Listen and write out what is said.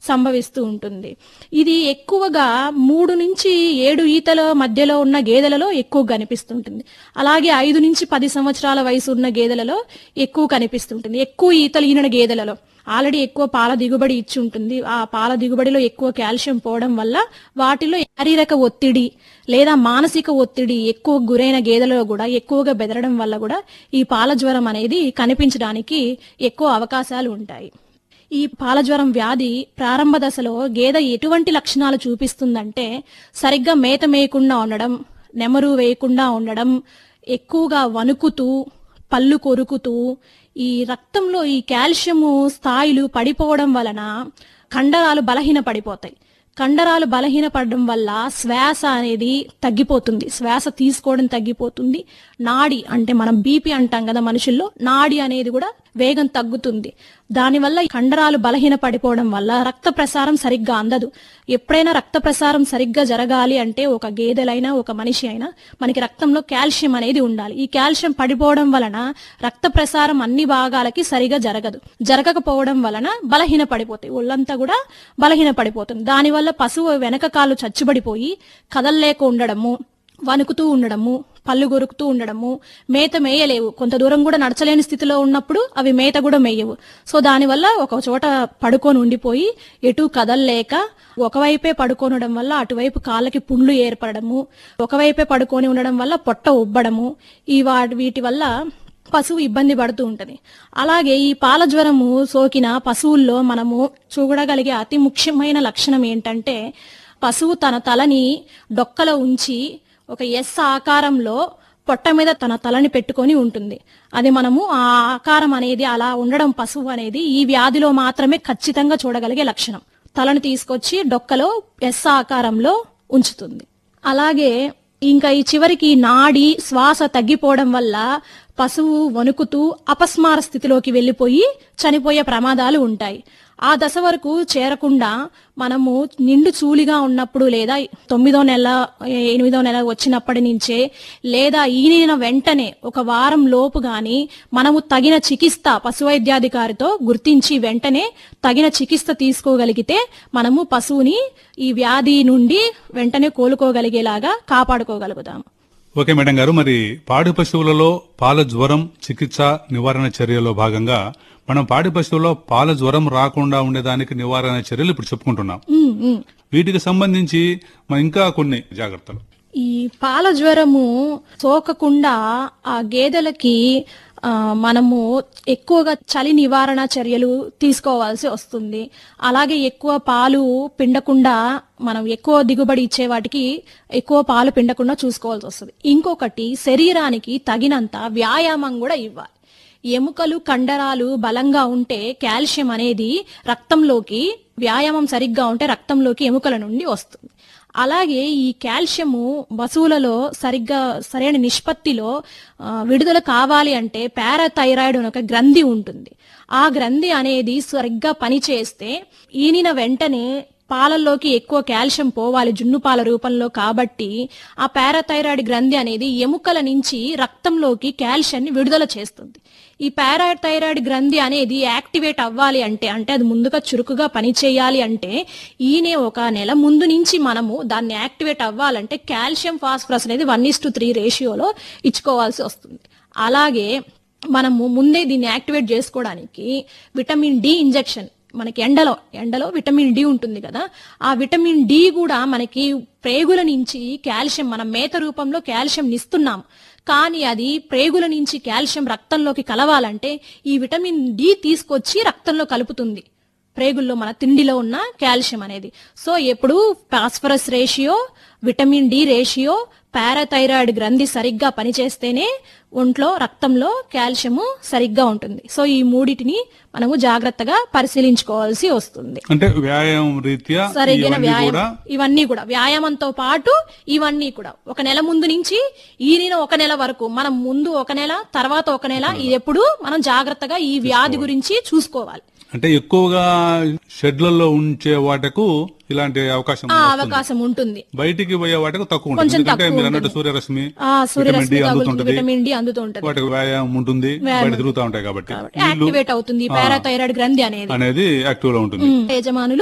సంభవిస్తూ ఉంటుంది ఇది ఎక్కువగా మూడు నుంచి ఏడు ఈతల మధ్యలో ఉన్న గేదెలలో ఎక్కువ కనిపిస్తుంటుంది అలాగే ఐదు నుంచి పది సంవత్సరాల వయసు ఉన్న గేదెలలో ఎక్కువ కనిపిస్తుంటుంది ఎక్కువ ఈతలు ఈనిన గేదెలలో ఆల్రెడీ ఎక్కువ పాల దిగుబడి ఇచ్చి ఉంటుంది ఆ పాల దిగుబడిలో ఎక్కువ కాల్షియం పోవడం వల్ల వాటిలో శారీరక ఒత్తిడి లేదా మానసిక ఒత్తిడి ఎక్కువ గురైన గేదెలలో కూడా ఎక్కువగా బెదరడం వల్ల కూడా ఈ పాల జ్వరం అనేది కనిపించడానికి ఎక్కువ అవకాశాలు ఉంటాయి ఈ పాలజ్వరం వ్యాధి ప్రారంభ దశలో గేదె ఎటువంటి లక్షణాలు చూపిస్తుందంటే సరిగ్గా మేత మేయకుండా ఉండడం నెమరు వేయకుండా ఉండడం ఎక్కువగా వణుకుతూ పళ్ళు కొరుకుతూ ఈ రక్తంలో ఈ కాల్షియము స్థాయిలు పడిపోవడం వలన కండరాలు బలహీన పడిపోతాయి కండరాలు బలహీనపడడం వల్ల శ్వాస అనేది తగ్గిపోతుంది శ్వాస తీసుకోవడం తగ్గిపోతుంది నాడి అంటే మనం బీపీ అంటాం కదా మనుషుల్లో నాడి అనేది కూడా వేగం తగ్గుతుంది దానివల్ల ఈ కండరాలు బలహీన పడిపోవడం వల్ల రక్త ప్రసారం సరిగ్గా అందదు ఎప్పుడైనా రక్త ప్రసారం సరిగ్గా జరగాలి అంటే ఒక గేదెలైనా ఒక మనిషి అయినా మనకి రక్తంలో కాల్షియం అనేది ఉండాలి ఈ కాల్షియం పడిపోవడం వలన రక్త ప్రసారం అన్ని భాగాలకి సరిగా జరగదు జరగకపోవడం వలన బలహీన పడిపోతాయి ఒళ్ళంతా కూడా బలహీన పడిపోతుంది దానివల్ల పశువు వెనక కాళ్ళు చచ్చుబడిపోయి కదల్లేక ఉండడము వణుకుతూ ఉండడము పళ్ళు గొరుకుతూ ఉండడము మేత మేయలేవు కొంత దూరం కూడా నడచలేని స్థితిలో ఉన్నప్పుడు అవి మేత కూడా మేయవు సో దానివల్ల ఒక చోట పడుకొని ఉండిపోయి ఎటు కదల్లేక ఒకవైపే పడుకోనడం వల్ల అటువైపు కాళ్ళకి పుండ్లు ఏర్పడము ఒకవైపే పడుకొని ఉండడం వల్ల పొట్ట ఉబ్బడము ఈ వాటి వీటి వల్ల పశువు ఇబ్బంది పడుతూ ఉంటది అలాగే ఈ పాల జ్వరము సోకిన పశువుల్లో మనము చూడగలిగే అతి ముఖ్యమైన లక్షణం ఏంటంటే పశువు తన తలని డొక్కలో ఉంచి ఒక ఎస్ ఆకారంలో పొట్ట మీద తన తలని పెట్టుకొని ఉంటుంది అది మనము ఆ ఆకారం అనేది అలా ఉండడం పశువు అనేది ఈ వ్యాధిలో మాత్రమే ఖచ్చితంగా చూడగలిగే లక్షణం తలను తీసుకొచ్చి డొక్కలో ఎస్ ఆకారంలో ఉంచుతుంది అలాగే ఇంకా ఈ చివరికి నాడి శ్వాస తగ్గిపోవడం వల్ల పశువు వణుకుతూ అపస్మార స్థితిలోకి వెళ్లిపోయి చనిపోయే ప్రమాదాలు ఉంటాయి ఆ దశ వరకు చేరకుండా మనము నిండు చూలిగా ఉన్నప్పుడు లేదా తొమ్మిదో నెల ఎనిమిదో నెల వచ్చినప్పటి నుంచే లేదా ఈనిన వెంటనే ఒక వారం లోపు గాని మనము తగిన చికిత్స పశువైద్యాధికారితో గుర్తించి వెంటనే తగిన చికిత్స తీసుకోగలిగితే మనము పశువుని ఈ వ్యాధి నుండి వెంటనే కోలుకోగలిగేలాగా కాపాడుకోగలుగుతాము ఓకే మేడం గారు మరి పాడి పశువులలో పాల జ్వరం చికిత్స నివారణ చర్యలో భాగంగా మనం పాడి పశువుల్లో పాల జ్వరం రాకుండా ఉండేదానికి నివారణ చర్యలు ఇప్పుడు చెప్పుకుంటున్నాం ఉమ్, ఉమ్. వీటికి సంబంధించి మన ఇంకా కొన్ని జాగ్రత్తలు ఈ పాల జ్వరము సోకకుండా ఆ గేదెలకి ఆ, మనము ఎక్కువగా చలి నివారణ చర్యలు తీసుకోవాల్సి వస్తుంది అలాగే ఎక్కువ పాలు పిండకుండా మనం ఎక్కువ దిగుబడి ఇచ్చే వాటికి ఎక్కువ పాలు పిండకుండా చూసుకోవాల్సి వస్తుంది ఇంకొకటి శరీరానికి తగినంత వ్యాయామం కూడా ఇవ్వాలి ఎముకలు కండరాలు బలంగా ఉంటే కాల్షియం అనేది రక్తంలోకి వ్యాయామం సరిగ్గా ఉంటే రక్తంలోకి ఎముకల నుండి వస్తుంది అలాగే ఈ కాల్షియము పశువులలో సరిగ్గా సరైన నిష్పత్తిలో ఆ, విడుదల కావాలి అంటే పారాథైరాయిడ్ అనే ఒక గ్రంథి ఉంటుంది ఆ గ్రంథి అనేది సరిగ్గా పనిచేస్తే ఈనిన వెంటనే పాలల్లోకి ఎక్కువ కాల్షియం పోవాలి జున్ను పాల రూపంలో కాబట్టి ఆ పారాథైరాయిడ్ గ్రంథి అనేది ఎముకల నుంచి రక్తంలోకి కాల్షియాన్ని విడుదల చేస్తుంది ఈ పారాథైరాయిడ్ గ్రంథి అనేది యాక్టివేట్ అవ్వాలి అంటే అంటే అది ముందుగా చురుకుగా పనిచేయాలి అంటే ఈయనే ఒక నెల ముందు నుంచి మనము దాన్ని యాక్టివేట్ అవ్వాలంటే కాల్షియం ఫాస్ఫరస్ అనేది వన్ ఇస్ టు త్రీ రేషియోలో ఇచ్చుకోవాల్సి వస్తుంది అలాగే మనము ముందే దీన్ని యాక్టివేట్ చేసుకోవడానికి విటమిన్ డి ఇంజెక్షన్ మనకి ఎండలో ఎండలో విటమిన్ డి ఉంటుంది కదా ఆ విటమిన్ డి కూడా మనకి ప్రేగుల నుంచి కాల్షియం మనం మేత రూపంలో కాల్షియం ఇస్తున్నాం కానీ అది ప్రేగుల నుంచి కాల్షియం రక్తంలోకి కలవాలంటే ఈ విటమిన్ డి తీసుకొచ్చి రక్తంలో కలుపుతుంది ప్రేగుల్లో మన తిండిలో ఉన్న కాల్షియం అనేది సో ఎప్పుడు phosphorus ratio vitamin D ratio parathyroid గ్రంథి సరిగ్గా పనిచేస్తేనే ఒంట్లో రక్తంలో కాల్షియము సరిగ్గా ఉంటుంది సో ఈ మూడిటిని మనము జాగ్రత్తగా పరిశీలించుకోవాల్సి వస్తుంది అంటే వ్యాయామం రీత్యా సరిగిన ఇవన్నీ వ్యాయామం కూడా ఇవన్నీ కూడా వ్యాయామంతో పాటు ఇవన్నీ కూడా ఒక నెల ముందు నుంచి ఈనిన ఒక నెల వరకు మనం ముందు ఒక నెల తర్వాత ఒక నెల ఇది ఎప్పుడు మనం జాగ్రత్తగా ఈ వ్యాధి గురించి చూసుకోవాలి అంటే ఎక్కువగా షెడ్లలో ఉంచే వాటకు ఇలాంటి అవకాశం ఆ వస్తుంది. అవకాశం ఉంటుంది బయటికి పోయే వాటికి తక్కువ ఉంటుంది కొంచెం ఎందుకంటే తక్కువ మీరు అన్నట్టు ఉంటుంది. సూర్యరశ్మి ఆ సూర్యరశ్మి విటమిన్ డి తగులుతుంది అందుతుంటది విటమిన్ డి అందుతూ ఉంటుంది వాటికి వ్యాయామం ఉంటుంది బయట తిరుగుతూ ఉంటాయి కాబట్టి యాక్టివేట్ అవుతుంది పారాథైరాయిడ్ గ్రంథి అనేది అనేది యాక్టివ్ లో ఉంటుంది యజమానులు